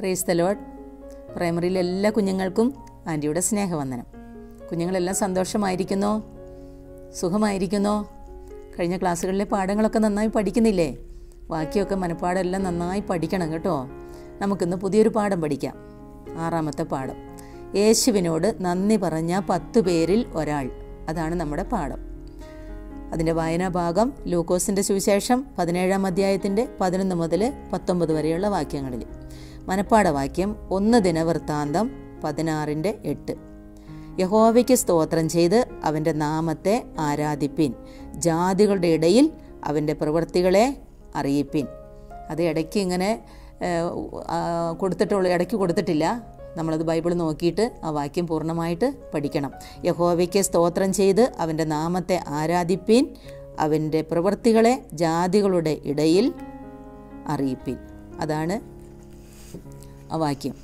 Praise the load പ്രൈമറിയിലെ എല്ലാ കുഞ്ഞുങ്ങൾക്കും ആൻറ്റിയുടെ സ്നേഹവന്ദനം കുഞ്ഞുങ്ങളെല്ലാം സന്തോഷമായിരിക്കുന്നോ സുഖമായിരിക്കുന്നോ കഴിഞ്ഞ ക്ലാസ്സുകളിലെ പാഠങ്ങളൊക്കെ നന്നായി പഠിക്കുന്നില്ലേ ബാക്കിയൊക്കെ മനപ്പാടെല്ലാം നന്നായി പഠിക്കണം കേട്ടോ നമുക്കിന്ന് പുതിയൊരു പാഠം പഠിക്കാം ആറാമത്തെ പാഠം യേശുവിനോട് നന്ദി പറഞ്ഞ പത്തു പേരിൽ ഒരാൾ അതാണ് നമ്മുടെ പാഠം അതിൻ്റെ വായനാ ഭാഗം ലൂക്കോസിൻ്റെ സുവിശേഷം പതിനേഴാം അധ്യായത്തിൻ്റെ പതിനൊന്ന് മുതൽ പത്തൊമ്പത് വരെയുള്ള വാക്യങ്ങളിൽ മനപ്പാട വാക്യം ഒന്ന് ദിനവൃത്താന്തം പതിനാറിൻ്റെ എട്ട് യഹോവയ്ക്ക് സ്തോത്രം ചെയ്ത് അവൻ്റെ നാമത്തെ ആരാധിപ്പിൻ ജാതികളുടെ ഇടയിൽ അവൻ്റെ പ്രവൃത്തികളെ അറിയിപ്പിൻ അത് ഇടയ്ക്ക് ഇങ്ങനെ ഏഹ്, ആ, കൊടുത്തിട്ടുള്ളൂ ഇടയ്ക്ക് കൊടുത്തിട്ടില്ല നമ്മളത് ബൈബിൾ നോക്കിയിട്ട് ആ വാക്യം പൂർണ്ണമായിട്ട് പഠിക്കണം യഹോവയ്ക്ക് സ്തോത്രം ചെയ്ത് അവൻ്റെ നാമത്തെ ആരാധിപ്പിൻ അവൻ്റെ പ്രവൃത്തികളെ ജാതികളുടെ ഇടയിൽ അറിയിപ്പിൻ അതാണ് ആ വാക്യം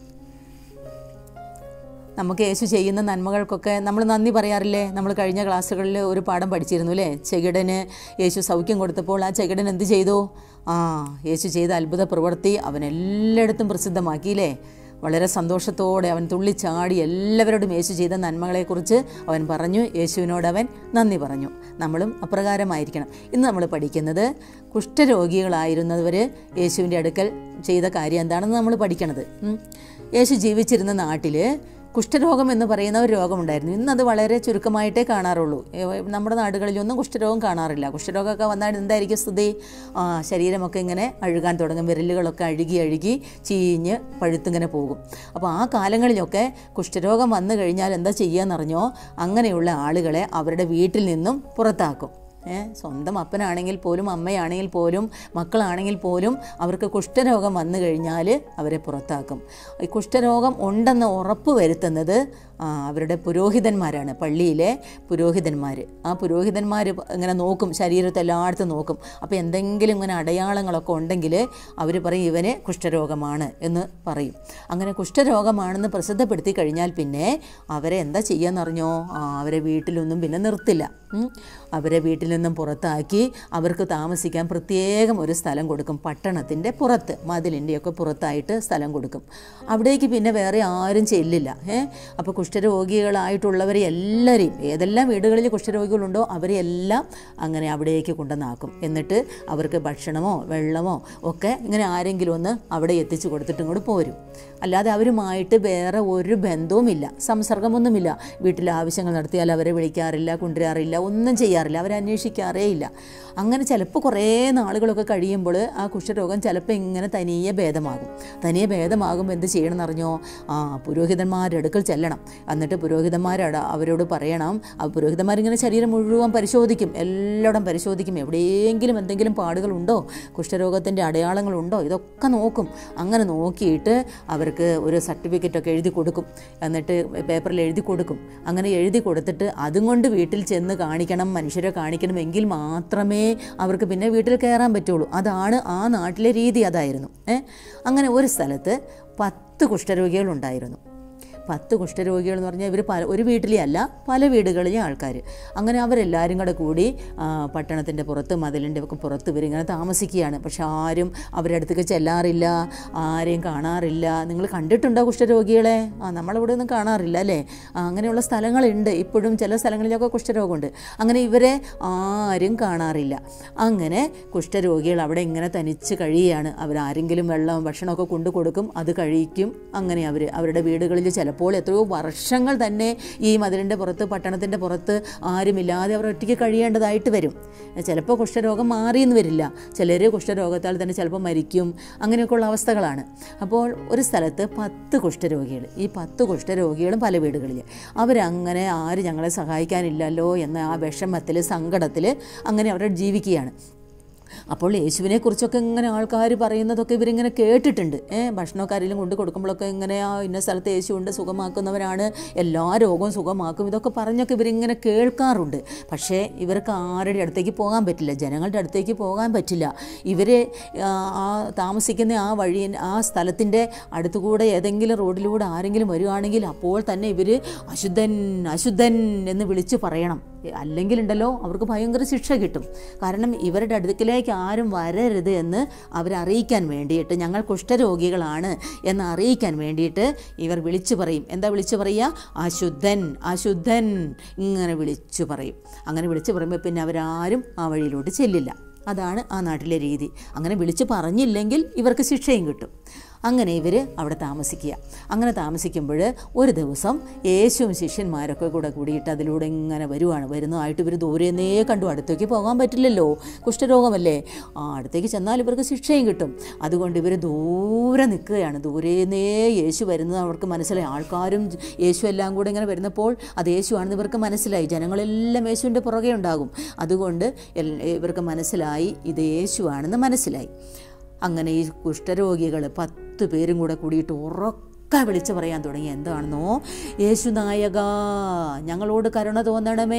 നമുക്ക് യേശു ചെയ്യുന്ന നന്മകൾക്കൊക്കെ നമ്മൾ നന്ദി പറയാറില്ലേ നമ്മൾ കഴിഞ്ഞ ക്ലാസ്സുകളിൽ ഒരു പാഠം പഠിച്ചിരുന്നു അല്ലേ ചെകിടന് യേശു സൗഖ്യം കൊടുത്തപ്പോൾ ആ ചെകിടൻ എന്ത് ചെയ്തു ആ യേശു ചെയ്ത അത്ഭുത പ്രവൃത്തി അവൻ എല്ലായിടത്തും പ്രസിദ്ധമാക്കിയില്ലേ വളരെ സന്തോഷത്തോടെ അവൻ തുള്ളിച്ചാടി എല്ലാവരോടും യേശു ചെയ്ത നന്മകളെക്കുറിച്ച് അവൻ പറഞ്ഞു യേശുവിനോട് അവൻ നന്ദി പറഞ്ഞു നമ്മളും അപ്രകാരമായിരിക്കണം ഇന്ന് നമ്മൾ പഠിക്കുന്നത് കുഷ്ഠരോഗികളായിരുന്നവർ യേശുവിൻ്റെ അടുക്കൽ ചെയ്ത കാര്യം എന്താണെന്ന് നമ്മൾ പഠിക്കണത് ഉം. യേശു ജീവിച്ചിരുന്ന നാട്ടിൽ കുഷ്ഠരോഗം എന്ന് പറയുന്ന ഒരു രോഗമുണ്ടായിരുന്നു ഇന്നത് വളരെ ചുരുക്കമായിട്ടേ കാണാറുള്ളൂ ഏ, നമ്മുടെ നാടുകളിലൊന്നും കുഷ്ഠരോഗം കാണാറില്ല കുഷ്ഠരോഗമൊക്കെ വന്നാൽ എന്തായിരിക്കും സ്ഥിതി ആ ശരീരമൊക്കെ ഇങ്ങനെ അഴുകാൻ തുടങ്ങും വിരലുകളൊക്കെ അഴുകി അഴുകി ചീഞ്ഞ് പഴുത്തിങ്ങനെ പോകും അപ്പോൾ ആ കാലങ്ങളിലൊക്കെ കുഷ്ഠരോഗം വന്നു കഴിഞ്ഞാൽ എന്താ ചെയ്യുകയെന്നറിഞ്ഞോ അങ്ങനെയുള്ള ആളുകളെ അവരുടെ വീട്ടിൽ നിന്നും പുറത്താക്കും ഏ, സ്വന്തം അപ്പനാണെങ്കിൽ പോലും അമ്മയാണെങ്കിൽ പോലും മക്കളാണെങ്കിൽ പോലും അവർക്ക് കുഷ്ഠരോഗം വന്നു കഴിഞ്ഞാൽ അവരെ പുറത്താക്കും ഈ കുഷ്ഠരോഗം ഉണ്ടെന്ന് ഉറപ്പ് വരുത്തുന്നത് ആ, അവരുടെ പുരോഹിതന്മാരാണ് പള്ളിയിലെ പുരോഹിതന്മാർ ആ പുരോഹിതന്മാർ ഇങ്ങനെ നോക്കും ശരീരത്തെ എല്ലായിടത്തും നോക്കും അപ്പോൾ എന്തെങ്കിലും ഇങ്ങനെ അടയാളങ്ങളൊക്കെ ഉണ്ടെങ്കിൽ അവർ പറയും ഇവന് കുഷ്ഠരോഗമാണ് എന്ന് പറയും അങ്ങനെ കുഷ്ഠരോഗമാണെന്ന് പ്രസിദ്ധപ്പെടുത്തി കഴിഞ്ഞാൽ പിന്നെ അവരെ എന്താ ചെയ്യാന്നറിഞ്ഞോ ആ, അവരെ വീട്ടിലൊന്നും പിന്നെ നിർത്തില്ല ഉം. അവരെ വീട്ടിൽ നിന്നും പുറത്താക്കി അവർക്ക് താമസിക്കാൻ പ്രത്യേകം ഒരു സ്ഥലം കൊടുക്കും പട്ടണത്തിൻ്റെ പുറത്ത് മതിലിൻ്റെയൊക്കെ പുറത്തായിട്ട് സ്ഥലം കൊടുക്കും അവിടേക്ക് പിന്നെ വേറെ ആരും ചെല്ലില്ല ഏ അപ്പോൾ കുഷ്ഠരോഗികളായിട്ടുള്ളവരെ എല്ലാവരെയും ഏതെല്ലാം വീടുകളിൽ കുഷ്ഠരോഗികളുണ്ടോ അവരെ എല്ലാം അങ്ങനെ അവിടേക്ക് കൊണ്ടുവന്നാക്കും എന്നിട്ട് അവർക്ക് ഭക്ഷണമോ വെള്ളമോ ഒക്കെ ഇങ്ങനെ ആരെങ്കിലും ഒന്ന് അവിടെ എത്തിച്ചു കൊടുത്തിട്ട് ഇങ്ങോട്ട് പോരും അല്ലാതെ അവരുമായിട്ട് വേറെ ഒരു ബന്ധവുമില്ല സംസർഗമൊന്നുമില്ല വീട്ടിലെ ആവശ്യങ്ങൾ നടത്തിയാൽ അവരെ വിളിക്കാറില്ല കൊണ്ടുവരാറില്ല ഒന്നും ചെയ്യാറില്ല അവരെ അന്വേഷിക്കാറേ ഇല്ല അങ്ങനെ ചിലപ്പോൾ കുറേ നാളുകളൊക്കെ കഴിയുമ്പോൾ ആ കുഷ്ഠരോഗം ചിലപ്പോൾ ഇങ്ങനെ തനിയെ ഭേദമാകും തനിയെ ഭേദമാകുമ്പോൾ എന്ത് ചെയ്യണമെന്ന് അറിഞ്ഞോ ആ പുരോഹിതന്മാരുടെ അടുക്കൽ ചെല്ലണം എന്നിട്ട് പുരോഹിതന്മാരട അവരോട് പറയണം ആ പുരോഹിതന്മാരിങ്ങനെ ശരീരം മുഴുവൻ പരിശോധിക്കും എല്ലായിടം പരിശോധിക്കും എവിടെയെങ്കിലും എന്തെങ്കിലും പാടുകളുണ്ടോ കുഷ്ഠരോഗത്തിൻ്റെ അടയാളങ്ങളുണ്ടോ ഇതൊക്കെ നോക്കും അങ്ങനെ നോക്കിയിട്ട് അവർക്ക് ഒരു സർട്ടിഫിക്കറ്റൊക്കെ എഴുതി കൊടുക്കും എന്നിട്ട് പേപ്പറിൽ എഴുതി കൊടുക്കും അങ്ങനെ എഴുതി കൊടുത്തിട്ട് അതും കൊണ്ട് വീട്ടിൽ ചെന്ന് കാണിക്കണം മനുഷ്യരെ കാണിക്കണമെങ്കിൽ മാത്രമേ അവർക്ക് പിന്നെ വീട്ടിൽ കയറാൻ പറ്റുള്ളൂ അതാണ് ആ നാട്ടിലെ രീതി അതായിരുന്നു ഏ അങ്ങനെ ഒരു സ്ഥലത്ത് പത്ത് കുഷ്ഠരോഗികളുണ്ടായിരുന്നു പത്ത് കുഷ്ഠരോഗികൾ എന്ന് പറഞ്ഞാൽ ഇവർ പല ഒരു വീട്ടിലെ അല്ല പല വീടുകളിലെ ആൾക്കാർ അങ്ങനെ അവരെല്ലാവരും കൂടെ കൂടി ആ, പട്ടണത്തിൻ്റെ പുറത്ത് മതിലിൻ്റെ ഒക്കെ പുറത്ത് ഇവരിങ്ങനെ താമസിക്കുകയാണ് പക്ഷെ ആരും അവരുടെ അടുത്തേക്ക് ചെല്ലാറില്ല ആരെയും കാണാറില്ല നിങ്ങൾ കണ്ടിട്ടുണ്ടോ കുഷ്ഠരോഗികളെ ആ നമ്മളിവിടെ ഒന്നും കാണാറില്ല അല്ലേ ആ, അങ്ങനെയുള്ള സ്ഥലങ്ങളുണ്ട് ഇപ്പോഴും ചില സ്ഥലങ്ങളിലൊക്കെ കുഷ്ഠരോഗമുണ്ട് അങ്ങനെ ഇവരെ ആരും കാണാറില്ല അങ്ങനെ കുഷ്ഠരോഗികൾ അവിടെ ഇങ്ങനെ തനിച്ച് കഴിയുകയാണ് അവരാരെങ്കിലും വെള്ളം ഭക്ഷണമൊക്കെ കൊണ്ടു കൊടുക്കും അത് കഴിക്കും അങ്ങനെ അവർ അവരുടെ വീടുകളിൽ ചിലപ്പോൾ എത്രയോ വർഷങ്ങൾ തന്നെ ഈ മതിലിൻ്റെ പുറത്ത് പട്ടണത്തിൻ്റെ പുറത്ത് ആരുമില്ലാതെ അവർ ഒറ്റയ്ക്ക് കഴിയേണ്ടതായിട്ട് വരും ചിലപ്പോൾ കുഷ്ഠരോഗം മാറിയെന്ന് വരില്ല ചിലർ കുഷ്ഠരോഗത്താൽ തന്നെ ചിലപ്പോൾ മരിക്കും അങ്ങനെയൊക്കെയുള്ള അവസ്ഥകളാണ് അപ്പോൾ ഒരു സ്ഥലത്ത് പത്ത് കുഷ്ഠരോഗികൾ ഈ പത്ത് കുഷ്ഠരോഗികളും പല വീടുകളിൽ അവരങ്ങനെ ആരും ഞങ്ങളെ സഹായിക്കാനില്ലല്ലോ എന്ന ആ വിഷമത്തിൽ സങ്കടത്തിൽ അങ്ങനെ അവർ ജീവിക്കുകയാണ് അപ്പോൾ യേശുവിനെ കുറിച്ചൊക്കെ ഇങ്ങനെ ആൾക്കാർ പറയുന്നതൊക്കെ ഇവരിങ്ങനെ കേട്ടിട്ടുണ്ട് ഏഹ് ഭക്ഷണമൊക്കെ ആരെങ്കിലും കൊണ്ട് കൊടുക്കുമ്പോഴൊക്കെ ഇങ്ങനെ ആ ഇന്ന സ്ഥലത്ത് യേശു ഉണ്ട് സുഖമാക്കുന്നവരാണ് എല്ലാ രോഗവും സുഖമാക്കും ഇതൊക്കെ പറഞ്ഞൊക്കെ ഇവരിങ്ങനെ കേൾക്കാറുണ്ട് പക്ഷേ ഇവർക്ക് ആരുടെ അടുത്തേക്ക് പോകാൻ പറ്റില്ല ജനങ്ങളുടെ അടുത്തേക്ക് പോകാൻ പറ്റില്ല ഇവർ ആ താമസിക്കുന്ന ആ വഴി ആ സ്ഥലത്തിൻ്റെ അടുത്തുകൂടെ ഏതെങ്കിലും റോഡിലൂടെ ആരെങ്കിലും വരികയാണെങ്കിൽ അപ്പോൾ തന്നെ ഇവർ അശുദ്ധൻ അശുദ്ധൻ എന്ന് വിളിച്ച് പറയണം അല്ലെങ്കിലുണ്ടല്ലോ അവർക്ക് ഭയങ്കര ശിക്ഷ കിട്ടും കാരണം ഇവരുടെ അടുക്കിലേക്ക് ആരും വരരുത് എന്ന് അവരറിയിക്കാൻ വേണ്ടിയിട്ട് ഞങ്ങൾ കുഷ്ഠരോഗികളാണ് എന്ന് അറിയിക്കാൻ വേണ്ടിയിട്ട് ഇവർ വിളിച്ചു പറയും എന്താ വിളിച്ചു പറയുക അശുദ്ധൻ അശുദ്ധൻ ഇങ്ങനെ വിളിച്ചു പറയും അങ്ങനെ വിളിച്ചു പറയുമ്പോൾ പിന്നെ അവരാരും ആ വഴിയിലോട്ട് ചെല്ലില്ല അതാണ് ആ നാട്ടിലെ രീതി അങ്ങനെ വിളിച്ച് പറഞ്ഞില്ലെങ്കിൽ ഇവർക്ക് ശിക്ഷയും കിട്ടും അങ്ങനെ ഇവർ അവിടെ താമസിക്കുക അങ്ങനെ താമസിക്കുമ്പോൾ ഒരു ദിവസം യേശുവും ശിഷ്യന്മാരൊക്കെ കൂടെ കൂടിയിട്ട് അതിലൂടെ ഇങ്ങനെ വരുവാണ് വരുന്നതായിട്ട് ഇവർ ദൂരേന്നേ കണ്ടു അടുത്തേക്ക് പോകാൻ പറ്റില്ലല്ലോ കുഷ്ഠരോഗമല്ലേ ആ അടുത്തേക്ക് ചെന്നാൽ ഇവർക്ക് ശിക്ഷയും കിട്ടും അതുകൊണ്ട് ഇവർ ദൂരെ നിൽക്കുകയാണ് ദൂരേന്നേ യേശു വരുന്നത് അവർക്ക് മനസ്സിലായി ആൾക്കാരും യേശു എല്ലാം കൂടെ ഇങ്ങനെ വരുന്നപ്പോൾ അത് യേശു ആണെന്ന് ഇവർക്ക് മനസ്സിലായി ജനങ്ങളെല്ലാം യേശുവിൻ്റെ പുറകെ ഉണ്ടാകും അതുകൊണ്ട് എൽ- ഇവർക്ക് മനസ്സിലായി ഇത് യേശു ആണെന്ന് മനസ്സിലായി അങ്ങനെ ഈ കുഷ്ഠരോഗികൾ പത്ത് പേരും കൂടെ കൂടിയിട്ട് ഉറക്ക വിളിച്ച് പറയാൻ തുടങ്ങി എന്താണെന്നോ യേശു നായക ഞങ്ങളോട് കരുണ തോന്നണമേ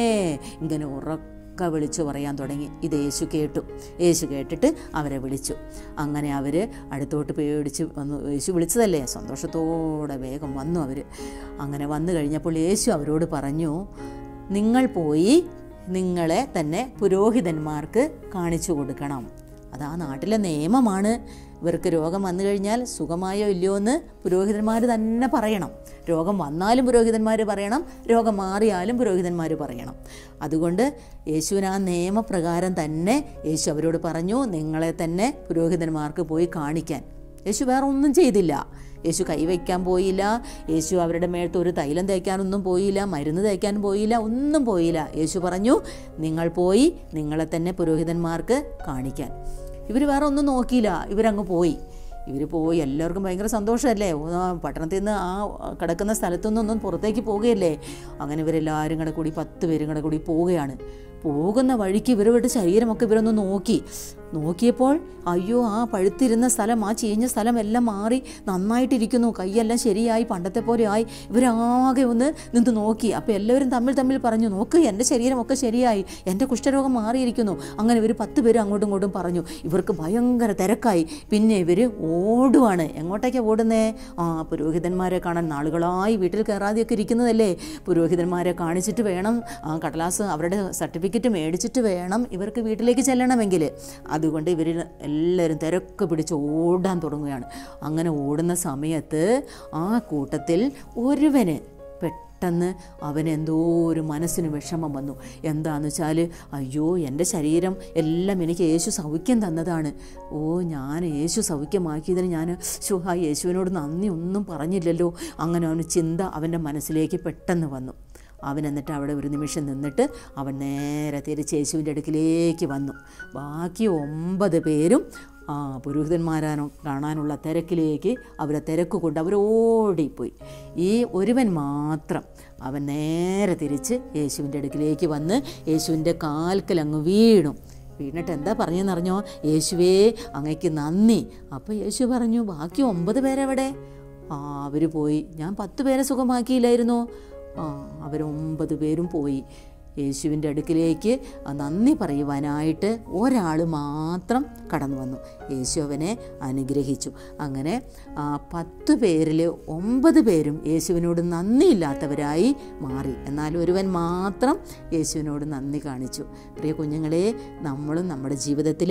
ഇങ്ങനെ ഉറക്ക വിളിച്ചു പറയാൻ തുടങ്ങി ഇത് യേശു കേട്ടു യേശു കേട്ടിട്ട് അവരെ വിളിച്ചു അങ്ങനെ അവർ അടുത്തോട്ട് പേടിച്ച് വന്നു യേശു വിളിച്ചതല്ലേ സന്തോഷത്തോടെ വേഗം വന്നു അവർ അങ്ങനെ വന്നു കഴിഞ്ഞപ്പോൾ യേശു അവരോട് പറഞ്ഞു നിങ്ങൾ പോയി നിങ്ങളെ തന്നെ പുരോഹിതന്മാർക്ക് കാണിച്ചു കൊടുക്കണം അത് ആ നാട്ടിലെ നിയമമാണ് ഇവർക്ക് രോഗം വന്നു കഴിഞ്ഞാൽ സുഖമായോ ഇല്ലയോ എന്ന് പുരോഹിതന്മാർ തന്നെ പറയണം രോഗം വന്നാലും പുരോഹിതന്മാർ പറയണം രോഗം മാറിയാലും പുരോഹിതന്മാർ പറയണം അതുകൊണ്ട് യേശുവിന് ആ നിയമപ്രകാരം തന്നെ യേശു അവരോട് പറഞ്ഞു നിങ്ങളെ തന്നെ പുരോഹിതന്മാർക്ക് പോയി കാണിക്കാൻ യേശു വേറെ ഒന്നും ചെയ്തില്ല യേശു കൈവയ്ക്കാൻ പോയില്ല യേശു അവരുടെ മേഴത്ത് ഒരു തൈലം തേക്കാനൊന്നും പോയില്ല മരുന്ന് തേക്കാൻ പോയില്ല ഒന്നും പോയില്ല യേശു പറഞ്ഞു നിങ്ങൾ പോയി നിങ്ങളെ തന്നെ പുരോഹിതന്മാർക്ക് കാണിക്കാൻ ഇവർ വേറെ ഒന്നും നോക്കിയില്ല ഇവരങ്ങ് പോയി ഇവർ പോയി എല്ലാവർക്കും ഭയങ്കര സന്തോഷമല്ലേ ആ പട്ടണത്തിൽ നിന്ന് ആ കിടക്കുന്ന സ്ഥലത്തു നിന്നൊന്നും പുറത്തേക്ക് പോവുകയല്ലേ അങ്ങനെ ഇവരെല്ലാവരും കൂടെ കൂടി പത്ത് പേരും കൂടെ കൂടി പോവുകയാണ് പോകുന്ന വഴിക്ക് ഇവരുടെ ശരീരമൊക്കെ ഇവരൊന്ന് നോക്കി നോക്കിയപ്പോൾ അയ്യോ ആ പഴുത്തിരുന്ന സ്ഥലം ആ ചീഞ്ഞ സ്ഥലം എല്ലാം മാറി നന്നായിട്ടിരിക്കുന്നു കൈയെല്ലാം ശരിയായി പണ്ടത്തെ പോലെ ആയി ഇവരാകെ ഒന്ന് നിന്ന് നോക്കി അപ്പോൾ എല്ലാവരും തമ്മിൽ തമ്മിൽ പറഞ്ഞു നോക്ക് എൻ്റെ ശരീരമൊക്കെ ശരിയായി എൻ്റെ കുഷ്ഠരോഗം മാറിയിരിക്കുന്നു അങ്ങനെ ഇവർ പത്ത് പേരും അങ്ങോട്ടും ഇങ്ങോട്ടും പറഞ്ഞു ഇവർക്ക് ഭയങ്കര തിരക്കായി പിന്നെ ഇവർ ഓടുവാണ് എങ്ങോട്ടേക്കാണ് ഓടുന്നേ ആ പുരോഹിതന്മാരെ കാണാൻ നാളുകളായി വീട്ടിൽ കയറാതെയൊക്കെ ഇരിക്കുന്നതല്ലേ പുരോഹിതന്മാരെ കാണിച്ചിട്ട് വേണം ആ കടലാസ് അവരുടെ സർട്ടിഫിക്കറ്റ് മേടിച്ചിട്ട് വേണം ഇവർക്ക് വീട്ടിലേക്ക് ചെല്ലണമെങ്കിൽ അതുകൊണ്ട് ഇവർ എല്ലാവരും തിരക്ക് പിടിച്ച് ഓടാൻ തുടങ്ങുകയാണ് അങ്ങനെ ഓടുന്ന സമയത്ത് ആ കൂട്ടത്തിൽ ഒരുവന് പെട്ടെന്ന് അവനെന്തോ ഒരു മനസ്സിന് വിഷമം വന്നു എന്താന്ന് വെച്ചാൽ അയ്യോ എൻ്റെ ശരീരം എല്ലാം എനിക്ക് യേശു സൗഖ്യം തന്നതാണ് ഓ ഞാൻ യേശു സൗഖ്യമാക്കിയതിന് ഞാൻ ശോ ആ യേശുവിനോട് നന്ദി ഒന്നും പറഞ്ഞില്ലല്ലോ അങ്ങനെ അവന് ചിന്ത അവൻ്റെ മനസ്സിലേക്ക് പെട്ടെന്ന് വന്നു അവൻ എന്നിട്ട് അവിടെ ഒരു നിമിഷം നിന്നിട്ട് അവൻ നേരെ തിരിച്ച് യേശുവിൻ്റെ അടുക്കിലേക്ക് വന്നു ബാക്കി ഒമ്പത് പേരും ആ പുരോഹിതന്മാരാനോ കാണാനുള്ള തിരക്കിലേക്ക് അവരെ തിരക്ക് കൊണ്ട് അവർ ഓടിപ്പോയി ഈ ഒരുവൻ മാത്രം അവൻ നേരെ തിരിച്ച് യേശുവിൻ്റെ അടുക്കിലേക്ക് വന്ന് യേശുവിൻ്റെ കാൽക്കൽ അങ്ങ് വീണു വീണിട്ട് എന്താ പറഞ്ഞെന്നറിഞ്ഞോ യേശുവേ അങ്ങയ്ക്ക് നന്ദി അപ്പോൾ യേശു പറഞ്ഞു ബാക്കി ഒമ്പത് പേരെവിടെ ആ അവർ പോയി ഞാൻ പത്ത് പേരെ സുഖമാക്കിയില്ലായിരുന്നോ ആ അവർ ഒമ്പത് പേരും പോയി യേശുവിൻ്റെ അടുക്കിലേക്ക് നന്ദി പറയുവാനായിട്ട് ഒരാൾ മാത്രം കടന്നു വന്നു യേശു അവനെ അനുഗ്രഹിച്ചു അങ്ങനെ ആ പത്ത് പേരിൽ ഒമ്പത് പേരും യേശുവിനോട് നന്ദിയില്ലാത്തവരായി മാറി എന്നാൽ ഒരുവൻ മാത്രം യേശുവിനോട് നന്ദി കാണിച്ചു പ്രിയ കുഞ്ഞുങ്ങളെ നമ്മളും നമ്മുടെ ജീവിതത്തിൽ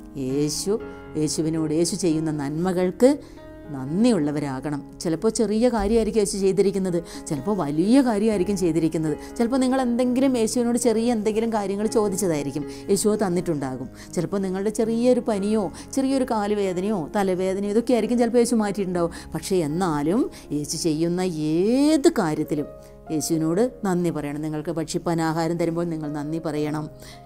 യേശു യേശുവിനോട് യേശു ചെയ്യുന്ന നന്മകൾക്ക് നന്ദിയുള്ളവരാകണം ചിലപ്പോൾ ചെറിയ കാര്യമായിരിക്കും യേശു ചെയ്തിരിക്കുന്നത് ചിലപ്പോൾ വലിയ കാര്യമായിരിക്കും ചെയ്തിരിക്കുന്നത് ചിലപ്പോൾ നിങ്ങൾ എന്തെങ്കിലും യേശുവിനോട് ചെറിയ എന്തെങ്കിലും കാര്യങ്ങൾ ചോദിച്ചതായിരിക്കും യേശു തന്നിട്ടുണ്ടാകും ചിലപ്പോൾ നിങ്ങളുടെ ചെറിയൊരു പനിയോ ചെറിയൊരു കാലുവേദനയോ തലവേദനയോ ഇതൊക്കെ ആയിരിക്കും ചിലപ്പോൾ യേശു മാറ്റിയിട്ടുണ്ടാവും പക്ഷേ എന്നാലും യേശു ചെയ്യുന്ന ഏത് കാര്യത്തിലും യേശുവിനോട് നന്ദി പറയണം നിങ്ങൾക്ക് ഭക്ഷിപ്പാൻ ആഹാരം തരുമ്പോൾ നിങ്ങൾ നന്ദി പറയണം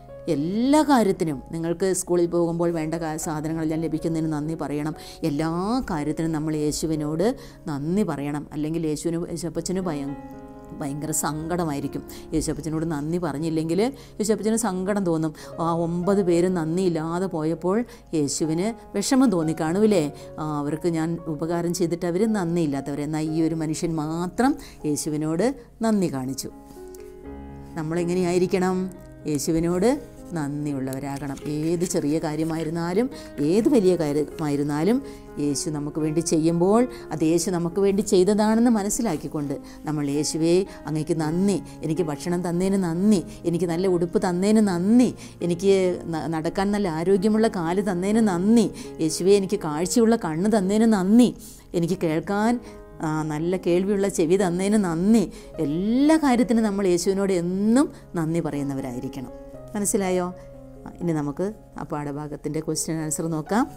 എല്ലാ കാര്യത്തിനും നിങ്ങൾക്ക് സ്കൂളിൽ പോകുമ്പോൾ വേണ്ട കാ- സാധനങ്ങളെല്ലാം ലഭിക്കുന്നതിന് നന്ദി പറയണം എല്ലാ കാര്യത്തിനും നമ്മൾ യേശുവിനോട് നന്ദി പറയണം അല്ലെങ്കിൽ യേശുവിന് യേശപ്പച്ചന് ഭയ ഭയങ്കര സങ്കടമായിരിക്കും യേശപ്പച്ചനോട് നന്ദി പറഞ്ഞില്ലെങ്കിൽ യേശപ്പച്ചന് സങ്കടം തോന്നും ആ ഒമ്പത് പേരും നന്ദിയില്ലാതെ പോയപ്പോൾ യേശുവിന് വിഷമം തോന്നി കാണൂലേ ആ, അവർക്ക് ഞാൻ ഉപകാരം ചെയ്തിട്ട് അവർ നന്ദിയില്ലാത്തവർ എന്നാൽ ഈ ഒരു മനുഷ്യൻ മാത്രം യേശുവിനോട് നന്ദി കാണിച്ചു നമ്മളെങ്ങനെയായിരിക്കണം യേശുവിനോട് നന്ദിയുള്ളവരാകണം ഏത് ചെറിയ കാര്യമായിരുന്നാലും ഏത് വലിയ കാര്യമായിരുന്നാലും യേശു നമുക്ക് വേണ്ടി ചെയ്യുമ്പോൾ അത് യേശു നമുക്ക് വേണ്ടി ചെയ്തതാണെന്ന് മനസ്സിലാക്കിക്കൊണ്ട് നമ്മൾ യേശുവേ അങ്ങേക്ക് നന്ദി എനിക്ക് ഭക്ഷണം തന്നതിന് നന്ദി എനിക്ക് നല്ല ഉടുപ്പ് തന്നതിന് നന്ദി എനിക്ക് ന- നടക്കാൻ നല്ല ആരോഗ്യമുള്ള കാല് തന്നതിന് നന്ദി യേശുവേ എനിക്ക് കാഴ്ചയുള്ള കണ്ണ് തന്നതിന് നന്ദി എനിക്ക് കേൾക്കാൻ ആ, നല്ല കേൾവിയുള്ള ചെവി തന്നതിന് നന്ദി എല്ലാ കാര്യത്തിനും നമ്മൾ യേശുവിനോട് എന്നും നന്ദി പറയുന്നവരായിരിക്കണം മനസ്സിലായോ ആ, ഇനി നമുക്ക് ആ പാഠഭാഗത്തിൻ്റെ ക്വസ്റ്റ്യൻ ആൻസർ നോക്കാം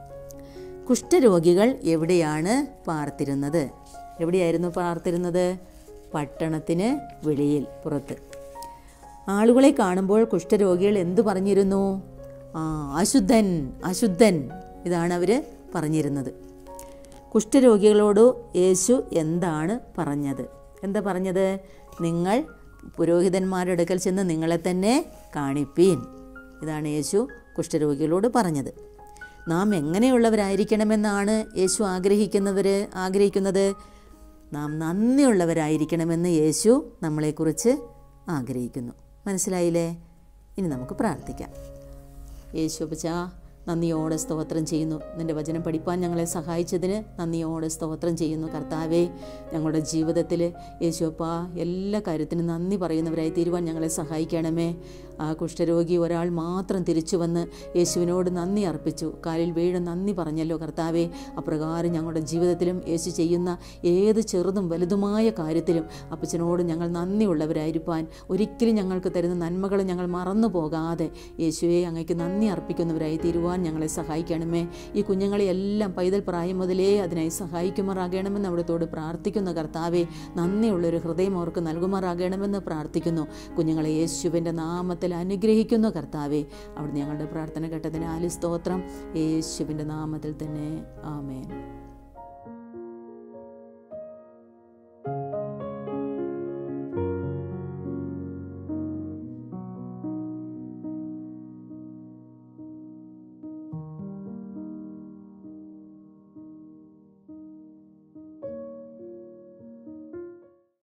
കുഷ്ഠരോഗികൾ എവിടെയാണ് പാർത്തിരുന്നത് എവിടെയായിരുന്നു പാർത്തിരുന്നത് പട്ടണത്തിന് വെളിയിൽ പുറത്ത് ആളുകളെ കാണുമ്പോൾ കുഷ്ഠരോഗികൾ എന്തു പറഞ്ഞിരുന്നു ആ അശുദ്ധൻ അശുദ്ധൻ ഇതാണ് അവർ പറഞ്ഞിരുന്നത് കുഷ്ഠരോഗികളോട് യേശു എന്താണ് പറഞ്ഞത് എന്താ പറഞ്ഞത് നിങ്ങൾ പുരോഹിതന്മാരുടെ അടുക്കൽ ചെന്ന് നിങ്ങളെ തന്നെ കാണിപ്പീൻ ഇതാണ് യേശു കുഷ്ഠരോഗികളോട് പറഞ്ഞത് നാം എങ്ങനെയുള്ളവരായിരിക്കണമെന്നാണ് യേശു ആഗ്രഹിക്കുന്നവർ ആഗ്രഹിക്കുന്നത് നാം നന്ദിയുള്ളവരായിരിക്കണമെന്ന് യേശു നമ്മളെക്കുറിച്ച് ആഗ്രഹിക്കുന്നു മനസ്സിലായില്ലേ ഇനി നമുക്ക് പ്രാർത്ഥിക്കാം യേശു അപ്പച്ചാ നന്ദിയോടെ സ്തോത്രം ചെയ്യുന്നു നിൻ്റെ വചനം പഠിപ്പാൻ ഞങ്ങളെ സഹായിച്ചതിന് നന്ദിയോടെ സ്തോത്രം ചെയ്യുന്നു കർത്താവേ ഞങ്ങളുടെ ജീവിതത്തിൽ യേശുപ്പ എല്ലാ കാര്യത്തിനും നന്ദി പറയുന്നവരായി തീരുവാൻ ഞങ്ങളെ സഹായിക്കണമേ ആ കുഷ്ഠരോഗി ഒരാൾ മാത്രം തിരിച്ചു വന്ന് യേശുവിനോട് നന്ദി അർപ്പിച്ചു കാലിൽ വീഴ് നന്ദി പറഞ്ഞല്ലോ കർത്താവേ അപ്രകാരം ഞങ്ങളുടെ ജീവിതത്തിലും യേശു ചെയ്യുന്ന ഏത് ചെറുതും വലുതുമായ കാര്യത്തിലും അപ്പച്ചനോട് ഞങ്ങൾ നന്ദിയുള്ളവരായിരിക്കാൻ ഒരിക്കലും ഞങ്ങൾക്ക് തരുന്ന നന്മകൾ ഞങ്ങൾ മറന്നു പോകാതെ യേശുവെ അങ്ങയ്ക്ക് നന്ദി അർപ്പിക്കുന്നവരായി തീരുവാൻ ഞങ്ങളെ സഹായിക്കണമേ ഈ കുഞ്ഞുങ്ങളെ എല്ലാം പൈതൽ പ്രായം മുതലേ അതിനായി സഹായിക്കുമാറാകണമെന്ന് അവിടത്തോട് പ്രാർത്ഥിക്കുന്ന കർത്താവെ നന്ദിയുള്ളൊരു ഹൃദയം അവർക്ക് നൽകുമാറാകണമെന്ന് പ്രാർത്ഥിക്കുന്നു കുഞ്ഞുങ്ങളെ യേശുവിൻ്റെ നാമത്തിൽ അനുഗ്രഹിക്കുന്നു കർത്താവെ അവിടുന്ന് ഞങ്ങളുടെ പ്രാർത്ഥന കേട്ടതിന് ആലി സ്തോത്രം യേശുവിൻ്റെ നാമത്തിൽ തന്നെ ആമേൻ